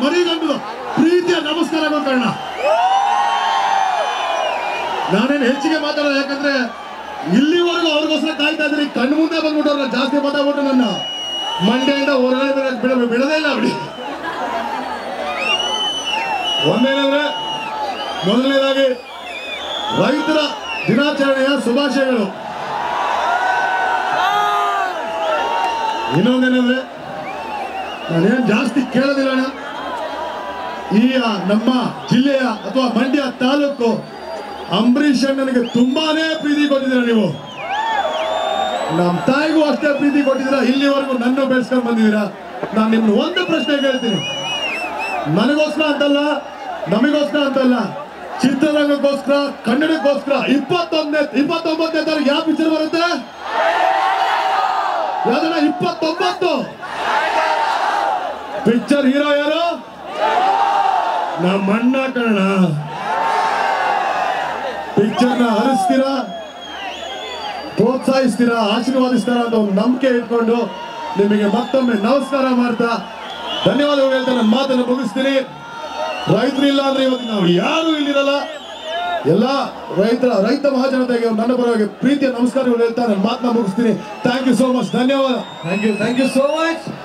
ಮರಿಗಂಡು ಪ್ರೀತಿಯ ನಮಸ್ಕಾರಗಳು ಕಾರಣ ನಾನೇನು ಹೆಚ್ಚಿಗೆ ಮಾತಾಡೋದು ಯಾಕಂದ್ರೆ ಇಲ್ಲಿವರೆಗೂ ಅವ್ರಿಗೋಸ್ಕರ ಕಾಯ್ತಾ ಇದ್ರಿ ಕಣ್ಣು ಮುಂದೆ ಬಂದ್ಬಿಟ್ಟವ್ರಲ್ಲ ಜಾಸ್ತಿ ಮಾತಾಡ್ಬಿಟ್ಟು ನನ್ನ ಮಂಡ್ಯದಿಂದ ಹೊರಗಡೆ ಬಿಡ- ಬಿಡ- ಬಿಡದೇ ಇಲ್ಲ ಬಿಡಿ ಒಂದೇನಂದ್ರೆ ಮೊದಲನೇದಾಗಿ ರೈತರ ದಿನಾಚರಣೆಯ ಶುಭಾಶಯಗಳು ಇನ್ನೊಂದೇನಂದ್ರೆ ನಾನೇನು ಜಾಸ್ತಿ ಕೇಳೋದಿಲ್ಲ ಅಣ್ಣ ಈ ಆ, ನಮ್ಮ ಜಿಲ್ಲೆಯ ಅಥವಾ ಮಂಡ್ಯ ತಾಲೂಕು ಅಂಬರೀಷ್ ಅಣ್ಣನಿಗೆ ತುಂಬಾನೇ ಪ್ರೀತಿ ಕೊಟ್ಟಿದ್ದೀರ ನೀವು ನಮ್ಮ ತಾಯಿಗೂ ಅಷ್ಟೇ ಪ್ರೀತಿ ಕೊಟ್ಟಿದ್ದೀರಾ ಇಲ್ಲಿವರೆಗೂ ನನ್ನ ಬೆಳೆಸ್ಕೊಂಡು ಬಂದಿದ್ದೀರಾ ನಾನು ನಿಮ್ನ ಒಂದು ಪ್ರಶ್ನೆ ಕೇಳ್ತೀನಿ ನನಗೋಸ್ಕರ ಅಂತಲ್ಲ ನಮಗೋಸ್ಕರ ಅಂತಲ್ಲ ಚಿತ್ರರಂಗಕ್ಕೋಸ್ಕರ ಕನ್ನಡಕ್ಕೋಸ್ಕರ ಇಪ್ಪತ್ತೊಂದನೇ ಇಪ್ಪತ್ತೊಂಬತ್ತನೇ ತಾರೀಕು ಯಾವ ಪಿಕ್ಚರ್ ಬರುತ್ತೆ ಯಾವ್ದನ್ನ ಇಪ್ಪತ್ತೊಂಬತ್ತು ಪಿಕ್ಚರ್ ಹೀರೋ ಯಾರು ನಮ್ಮ ಅಣ್ಣ ಕಣ ಪಿಕ್ಚರ್ ನ ಹರಿಸ್ತೀರಾ ಪ್ರೋತ್ಸಾಹಿಸ್ತೀರಾ ಆಶೀರ್ವಾದಿಸ್ತೀರಾ ಅಂತ ಒಂದು ನಂಬಿಕೆ ಇಟ್ಕೊಂಡು ನಿಮಗೆ ಮತ್ತೊಮ್ಮೆ ನಮಸ್ಕಾರ ಮಾಡ್ತಾ ಧನ್ಯವಾದಗಳು ಹೇಳ್ತಾ ನನ್ನ ಮಾತನ್ನು ಮುಗಿಸ್ತೀನಿ ರೈತರು ಇಲ್ಲ ಅಂದ್ರೆ ಇವತ್ತು ನಾವು ಯಾರು ಇಲ್ಲಿರಲ್ಲ ಎಲ್ಲ ರೈತರ ರೈತ ಮಹಾಜನತೆಗೆ ನನ್ನ ಪರವಾಗಿ ಪ್ರೀತಿಯ ನಮಸ್ಕಾರಗಳು ಹೇಳ್ತಾ ನನ್ನ ಮಾತನ್ನ ಮುಗಿಸ್ತೀನಿ ಥ್ಯಾಂಕ್ ಯು ಸೋ ಮಚ್ ಧನ್ಯವಾದ thank you thank you so much